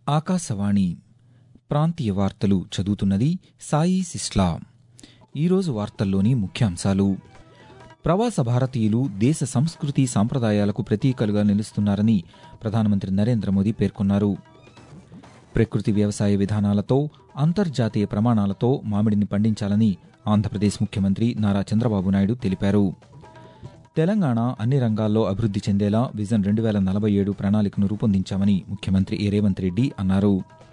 ఆకాశవాణి ప్రాంతీయ వార్తలు చదువుతున్నది సాయి సిస్లా ఈరోజు వార్తల్లోని ముఖ్యాంశాలు ప్రవాస భారతీయులు దేశ సంస్కృతి సాంప్రదాయాలకు ప్రతీకలుగా నిలుస్తున్నారని ప్రధానమంత్రి నరేంద్ర మోదీ పేర్కొన్నారు ప్రకృతి వ్యవసాయ విధానాలతో అంతర్జాతీయ ప్రమాణాలతో మామిడిని పండించాలని ఆంధ్రప్రదేశ్ ముఖ్యమంత్రి నారా చంద్రబాబు నాయుడు తెలిపారు తెలంగాణ అన్ని రంగాల్లో అభివృద్ది చెందేలా విజన్ రెండు వేల నలభై ఏడు ప్రణాళికను రూపొందించామని ముఖ్యమంత్రి ఏ రేవంత్ రెడ్డి అన్నారు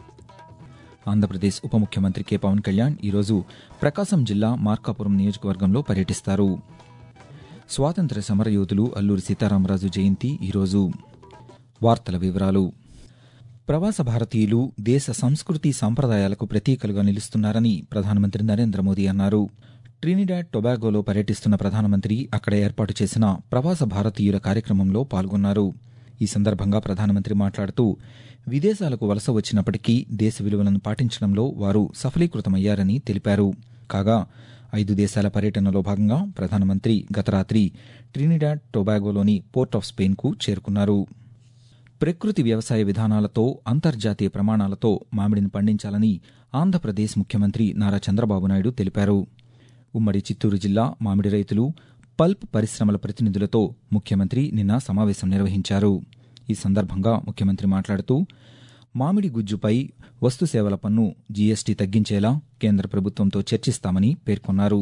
ఆంధ్రప్రదేశ్ ఉప ముఖ్యమంత్రి కె పవన్ కళ్యాణ్ ఈరోజు ప్రకాశం జిల్లా మార్కాపురం నియోజకవర్గంలో పర్యటిస్తారు స్వాతంత్ర్య సమరయోధులు అల్లూరి సీతారామరాజు జయంతి ఈరోజు వార్తల వివరాలు ప్రవాస భారతీయులు దేశ సంస్కృతి సాంప్రదాయాలకు ప్రతీకలుగా నిలుస్తున్నారని ప్రధానమంత్రి నరేంద్ర మోదీ అన్నారు ట్రినిడాడ్ టొబాగోలో పర్యటిస్తున్న ప్రధానమంత్రి అక్కడ ఏర్పాటు చేసిన ప్రవాస భారతీయుల కార్యక్రమంలో పాల్గొన్నారు ఈ సందర్భంగా ప్రధానమంత్రి మాట్లాడుతూ విదేశాలకు వలస వచ్చినప్పటికీ దేశ విలువలను పాటించడంలో వారు సఫలీకృతమయ్యారని తెలిపారు కాగా ఐదు దేశాల పర్యటనలో భాగంగా ప్రధానమంత్రి గత రాత్రి ట్రినిడాడ్ టొబాగోలోని పోర్ట్ ఆఫ్ స్పెయిన్కు చేరుకున్నారు ప్రకృతి వ్యవసాయ విధానాలతో అంతర్జాతీయ ప్రమాణాలతో మామిడిని పండించాలని ఆంధ్రప్రదేశ్ ముఖ్యమంత్రి నారా చంద్రబాబు నాయుడు తెలిపారు ఉమ్మడి చిత్తూరు జిల్లా మామిడి రైతులు పల్ప్ పరిశ్రమల ప్రతినిధులతో ముఖ్యమంత్రి నిన్న సమావేశం నిర్వహించారు ఈ సందర్భంగా ముఖ్యమంత్రి మాట్లాడుతూ మామిడి గుజ్జుపై వస్తు సేవల పన్ను జీఎస్టీ తగ్గించేలా కేంద్ర ప్రభుత్వంతో చర్చిస్తామని పేర్కొన్నారు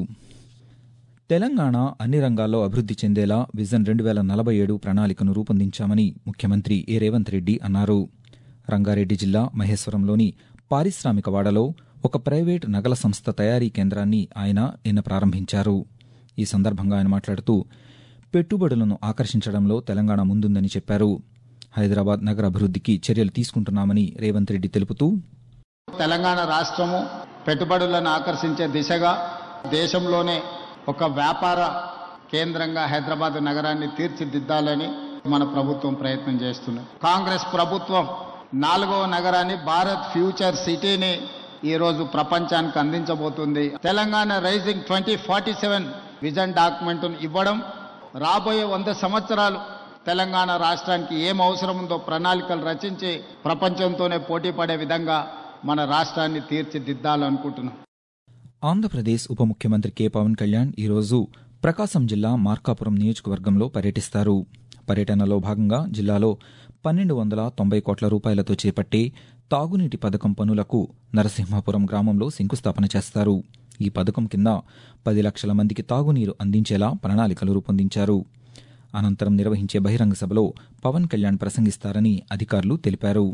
తెలంగాణ అన్ని రంగాల్లో అభివృద్ది చెందేలా విజన్ రెండు వేల నలభై ఏడు ప్రణాళికను రూపొందించామని ముఖ్యమంత్రి ఏ రేవంత్ రెడ్డి అన్నారు రంగారెడ్డి జిల్లా మహేశ్వరంలోని పారిశ్రామిక వాడలో ఒక ప్రైవేట్ నగల సంస్థ తయారీ కేంద్రాన్ని ఆయన నిన్న ప్రారంభించారు ఈ సందర్భంగా ఆయన మాట్లాడుతూ పెట్టుబడులను ఆకర్షించడంలో తెలంగాణ ముందుందని చెప్పారు హైదరాబాద్ నగర అభివృద్దికి చర్యలు తీసుకుంటున్నామని రేవంత్ రెడ్డి తెలుపుతూ తెలంగాణ రాష్ట్రము పెట్టుబడులను ఆకర్షించే దిశగా దేశంలోనే ఒక వ్యాపార కేంద్రంగా హైదరాబాద్ నగరాన్ని తీర్చిదిద్దాలని మన ప్రభుత్వం ప్రయత్నం చేస్తున్నది కాంగ్రెస్ ప్రభుత్వం నాలుగవ నగరాన్ని భారత్ ఫ్యూచర్ సిటీని ఈ రోజు ప్రపంచానికి అందించబోతుంది Telangana rising twenty forty seven vision document ఇవ్వడం రాబోయే వంద సంవత్సరాలు తెలంగాణ రాష్ట్రానికి ఏం అవసరం ఉందో ప్రణాళికలు రచించి ప్రపంచంతోనే పోటీ పడే విధంగా మన రాష్ట్రాన్ని తీర్చిదిద్దాలనుకుంటున్నాం ఆంధ్రప్రదేశ్ ఉప ముఖ్యమంత్రి కె పవన్ కళ్యాణ్ ఈరోజు ప్రకాశం జిల్లా మార్కాపురం నియోజకవర్గంలో పర్యటిస్తారు పర్యటనలో భాగంగా జిల్లాలో పన్నెండు వందల తొంభై కోట్ల రూపాయలతో చేపట్టే తాగునీటి పథకం పనులకు నరసింహాపురం గ్రామంలో శంకుస్థాపన చేస్తారు ఈ పథకం కింద పది లక్షల మందికి తాగునీరు అందించేలా ప్రణాళికలు రూపొందించారు అనంతరం నిర్వహించే బహిరంగ సభలో పవన్ కళ్యాణ్ ప్రసంగిస్తారని అధికారులు తెలిపారు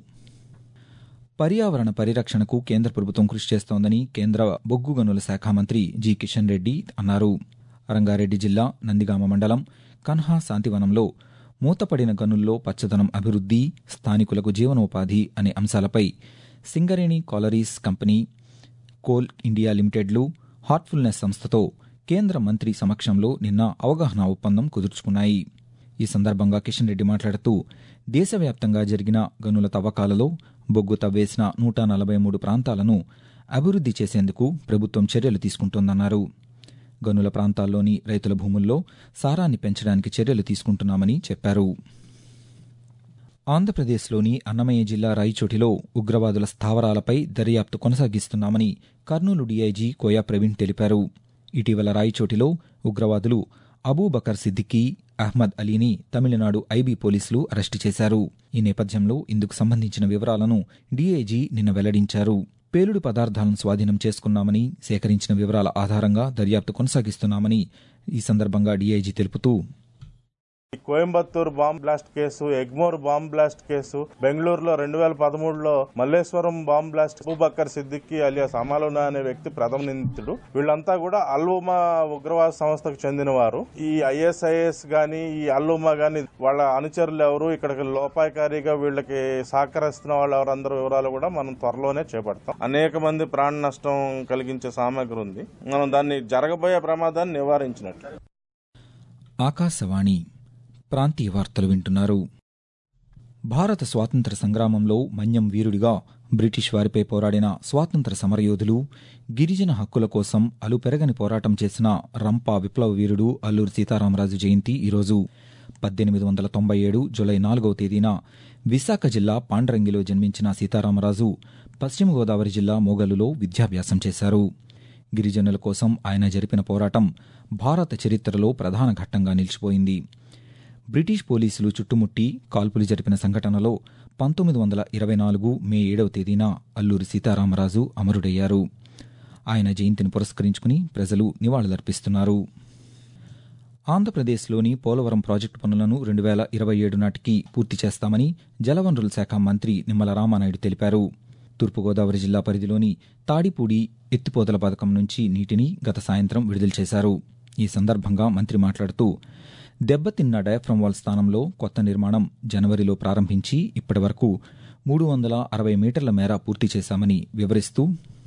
పర్యావరణ పరిరక్షణకు కేంద్ర ప్రభుత్వం కృషి చేస్తోందని కేంద్ర బొగ్గు గనుల శాఖ మంత్రి జి కిషన్ రెడ్డి అన్నారు రంగారెడ్డి జిల్లా నందిగామ మండలం కన్హా శాంతివనంలో మూతపడిన గనుల్లో పచ్చదనం అభివృద్ది స్థానికులకు జీవనోపాధి అనే అంశాలపై Singareni collieries company coal India లిమిటెడ్లు హార్ట్ఫుల్నెస్ సంస్థతో కేంద్ర మంత్రి సమక్షంలో నిన్న అవగాహన ఒప్పందం కుదుర్చుకున్నాయి ఈ సందర్భంగా కిషన్ రెడ్డి మాట్లాడుతూ దేశవ్యాప్తంగా జరిగిన గనుల తవ్వకాలలో బొగ్గు తవ్వేసిన నూట నలభై మూడు ప్రాంతాలను అభివృద్ది చేసేందుకు ప్రభుత్వం చర్యలు తీసుకుంటోందన్నారు గనుల ప్రాంతాల్లోని రైతుల భూముల్లో సారాన్ని పెంచడానికి చర్యలు తీసుకుంటున్నామని చెప్పారు ఆంధ్రప్రదేశ్లోని అన్నమయ్య జిల్లా రాయిచోటిలో ఉగ్రవాదుల స్థావరాలపై దర్యాప్తు కొనసాగిస్తున్నామని కర్నూలు డీఐజీ కోయా ప్రవీణ్ తెలిపారు ఇటీవల రాయిచోటిలో ఉగ్రవాదులు అబూబకర్ సిద్దికీ అహ్మద్ అలీని తమిళనాడు ఐబీ పోలీసులు అరెస్టు చేశారు ఈ నేపథ్యంలో ఇందుకు సంబంధించిన వివరాలను డీఐజీ నిన్న వెల్లడించారు పేలుడు పదార్థాలను స్వాధీనం చేసుకున్నామని సేకరించిన వివరాల ఆధారంగా దర్యాప్తు కొనసాగిస్తున్నామని ఈ సందర్భంగా డీఐజీ తెలుపుతూ ఈ Coimbatore bomb blast case Egmore bomb blast case బెంగళూరులో రెండు వేల పదమూడులో Malleswaram bomb blast Abubakar Siddiqui alias అమాలునా అనే వ్యక్తి ప్రథమ నిందితుడు వీళ్ళంతా కూడా అల్లుమా ఉగ్రవాద సంస్థకు చెందిన వారు ఈ ఐఎస్ఐఎస్ గాని ఈ అల్లుమా గాని వాళ్ళ అనుచరులు ఎవరు ఇక్కడికి లోపాయకారిగా వీళ్ళకి సహకరిస్తున్న వాళ్ళు ఎవరందరూ వివరాలు కూడా మనం త్వరలోనే చేపడతాం అనేక మంది ప్రాణ నష్టం కలిగించే సామాగ్రి ఉంది మనం దాన్ని జరగబోయే ప్రమాదాన్ని నివారించినట్లు ఆకాశవాణి ప్రాంతీయ వార్తలు వింటున్నారు భారత స్వాతంత్ర సంగ్రామంలో మన్యం వీరుడిగా బ్రిటిష్ వారిపై పోరాడిన స్వాతంత్ర సమరయోధులు గిరిజన హక్కుల కోసం అలుపెరగని పోరాటం చేసిన రంపా విప్లవ వీరుడు అల్లూరి సీతారామరాజు జయంతి ఈరోజు పద్దెనిమిది వందల తొంభై ఏడు జులై నాలుగవ తేదీన విశాఖ జిల్లా పాండ్రంగిలో జన్మించిన సీతారామరాజు పశ్చిమ గోదావరి జిల్లా మోగలులో విద్యాభ్యాసం చేశారు గిరిజనుల కోసం ఆయన జరిపిన పోరాటం భారత చరిత్రలో ప్రధాన ఘట్టంగా నిలిచిపోయింది బ్రిటిష్ పోలీసులు చుట్టుముట్టి కాల్పులు జరిపిన సంఘటనలో పంతొమ్మిది వందల ఇరవై నాలుగు మే ఏడవ తేదీన అల్లూరి సీతారామరాజు అమరుడయ్యారు ఆయన జయంతిని పురస్కరించుకుని ప్రజలు నివాళులర్పిస్తున్నారు ఆంధ్రప్రదేశ్లోని పోలవరం ప్రాజెక్టు పనులను రెండు వేల ఇరవై ఏడు నాటికి పూర్తి చేస్తామని జలవనరుల శాఖ మంత్రి నిమ్మల రామానాయుడు తెలిపారు తూర్పుగోదావరి జిల్లా పరిధిలోని తాడిపూడి ఎత్తిపోతల పథకం నుంచి నీటిని గత సాయంత్రం విడుదల చేశారు ఈ సందర్భంగా మంత్రి మాట్లాడుతూ దెబ్బతిన్న డయాఫ్రమ్ వాల్ స్థానంలో కొత్త నిర్మాణం జనవరిలో ప్రారంభించి ఇప్పటి వరకు మూడు వందల అరవై మీటర్ల మేర పూర్తి చేశామని వివరిస్తూ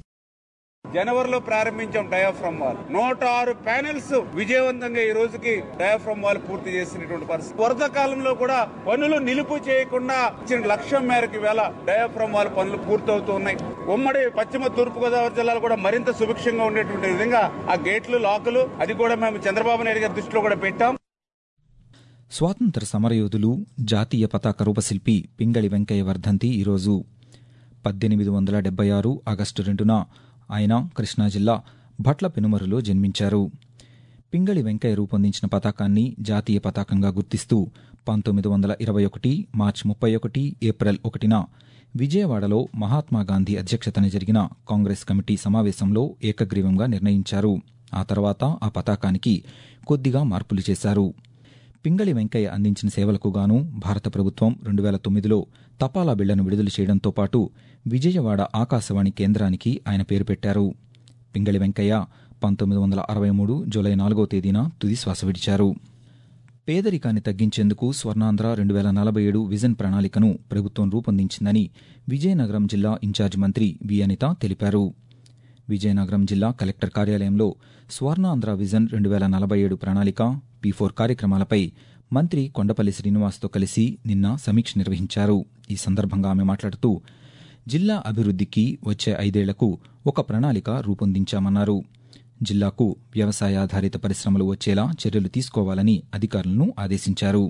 జనవరిలో ప్రారంభించాం డయాఫ్రమ్ వాల్ నూట ఆరు ప్యానెల్స్ విజయవంతంగా ఈ రోజుకి డయాఫ్రమ్ వాల్ పూర్తి చేసినటువంటి పరిస్థితి వరద కాలంలో కూడా పనులు నిలుపు చేయకుండా ఇచ్చిన లక్ష్యం మేరకు వేళ డయాఫ్రమ్ వాల్ పనులు పూర్తవుతూ ఉన్నాయి ఉమ్మడి పశ్చిమ తూర్పు గోదావరి జిల్లాలో కూడా మరింత సుభిక్షంగా ఉండేటువంటి విధంగా ఆ గేట్లు లాకులు అది కూడా మేము చంద్రబాబు నాయుడు గారి దృష్టిలో కూడా పెట్టాం స్వాతంత్ర సమరయోధులు జాతీయ పతాక రూపశిల్పి పింగళి వెంకయ్య వర్ధంతి ఈరోజు పద్దెనిమిది వందల డెబ్బై ఆరు ఆగస్టు రెండున ఆయన కృష్ణా జిల్లా భట్ల పెనుమరులో జన్మించారు పింగళి వెంకయ్య రూపొందించిన పతాకాన్ని జాతీయ పతాకంగా గుర్తిస్తూ పంతొమ్మిది వందల ఇరవై ఒకటి మార్చి ముప్పై ఒకటి ఏప్రిల్ ఒకటిన విజయవాడలో మహాత్మాగాంధీ అధ్యక్షతన జరిగిన కాంగ్రెస్ కమిటీ సమావేశంలో ఏకగ్రీవంగా నిర్ణయించారు ఆ తర్వాత ఆ పతాకానికి కొద్దిగా మార్పులు చేశారు పింగళి వెంకయ్య అందించిన సేవలకు గాను భారత ప్రభుత్వం రెండు వేల తొమ్మిదిలో తపాలా బిళ్లను విడుదల చేయడంతో పాటు విజయవాడ ఆకాశవాణి కేంద్రానికి ఆయన పేరు పెట్టారు పింగళి వెంకయ్య పంతొమ్మిది వందల అరవై మూడు జూలై నాలుగో తేదీన తుది శ్వాస విడిచారు పేదరికాన్ని తగ్గించేందుకు స్వర్ణాంధ్ర రెండు వేల నలభై ఏడు విజన్ ప్రణాళికను ప్రభుత్వం రూపొందించిందని విజయనగరం జిల్లా ఇన్ఛార్జ్ మంత్రి వి అనిత తెలిపారు విజయనగరం జిల్లా కలెక్టర్ కార్యాలయంలో స్వర్ణాంధ్ర విజన్ రెండు వేల నలభై ఏడు ప్రణాళిక పీ ఫోర్ కార్యక్రమాలపై మంత్రి కొండపల్లి శ్రీనివాస్తో కలిసి నిన్న సమీక్ష నిర్వహించారు ఈ సందర్భంగా ఆమె మాట్లాడుతూ జిల్లా అభివృద్ధికి వచ్చే ఐదేళ్లకు ఒక ప్రణాళిక రూపొందించామన్నారు జిల్లాకు వ్యవసాయాధారిత పరిశ్రమలు వచ్చేలా చర్యలు తీసుకోవాలని అధికారులను ఆదేశించారు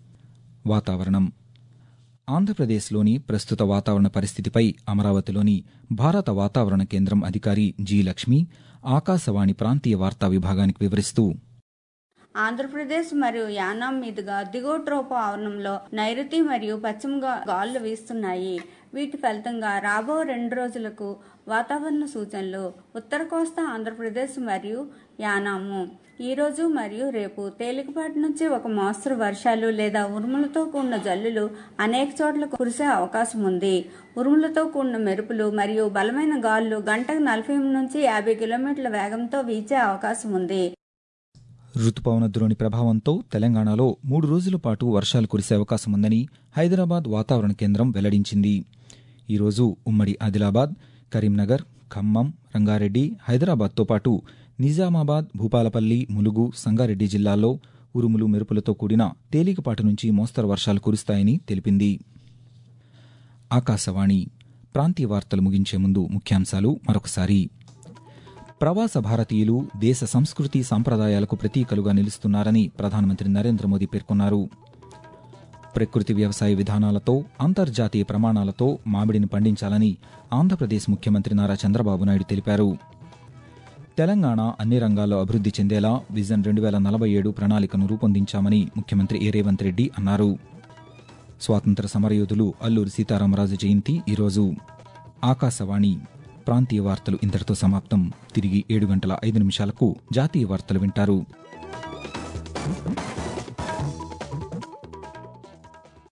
వాతావరణం ఆంధ్రప్రదేశ్లోని ప్రస్తుత వాతావరణ పరిస్థితిపై అమరావతిలోని భారత వాతావరణ కేంద్రం అధికారి జి లక్ష్మి ఆకాశవాణి ప్రాంతీయ వార్తా విభాగానికి వివరిస్తూ ఆంధ్రప్రదేశ్ మరియు యానాం మీదుగా దిగువ ట్రోపో ఆవరణంలో నైరుతి మరియు పశ్చిమ గా- గాలులు వీస్తున్నాయి వీటి ఫలితంగా రాబో రెండు రోజులకు వాతావరణ సూచనలు ఉత్తర కోస్తా ఆంధ్రప్రదేశ్ మరియు యానాము ఈ రోజు మరియు రేపు తేలికపాటి నుంచి ఒక మోస్తరు వర్షాలు లేదా ఉరుములతో కూడిన జల్లులు అనేక చోట్ల కురిసే అవకాశం ఉంది ఉరుములతో కూడిన మెరుపులు మరియు బలమైన గాలులు గంటకు నలభై నుంచి యాభై కిలోమీటర్ల వేగంతో వీచే అవకాశం ఉంది రుతుపవన ద్రోణి ప్రభావంతో తెలంగాణలో మూడు రోజుల పాటు వర్షాలు కురిసే అవకాశం ఉందని హైదరాబాద్ వాతావరణ కేంద్రం వెల్లడించింది ఈరోజు ఉమ్మడి ఆదిలాబాద్ కరీంనగర్ ఖమ్మం రంగారెడ్డి హైదరాబాద్తో పాటు నిజామాబాద్ భూపాలపల్లి ములుగు సంగారెడ్డి జిల్లాల్లో ఉరుములు మెరుపులతో కూడిన తేలికపాటి నుంచి మోస్తరు వర్షాలు కురుస్తాయని తెలిపింది ఆకాశవాణి ప్రాంతీయ వార్తలు ముగించే ముందు ముఖ్యాంశాలు మరొకసారి ప్రవాస భారతీయులు దేశ సంస్కృతి సంప్రదాయాలకు ప్రతీకలుగా నిలుస్తున్నారని ప్రధానమంత్రి నరేంద్ర మోదీ పేర్కొన్నారు ప్రకృతి వ్యవసాయ విధానాలతో అంతర్జాతీయ ప్రమాణాలతో మామిడిని పండించాలని ఆంధ్రప్రదేశ్ ముఖ్యమంత్రి నారా చంద్రబాబు నాయుడు తెలిపారు తెలంగాణ అన్ని రంగాల్లో అభివృద్ధి చెందేలా విజన్ రెండు వేల నలభై ఏడు ప్రణాళికను రూపొందించామని ముఖ్యమంత్రి ఏ రేవంత్ రెడ్డి అన్నారు స్వాతంత్ర సమరయోధులు అల్లూరి సీతారామరాజు జయంతి ఈరోజు ఆకాశవాణి ప్రాంతీయ వార్తలు ఇంతటితో సమాప్తం తిరిగి ఏడు గంటల ఐదు నిమిషాలకు జాతీయ వార్తలు వింటారు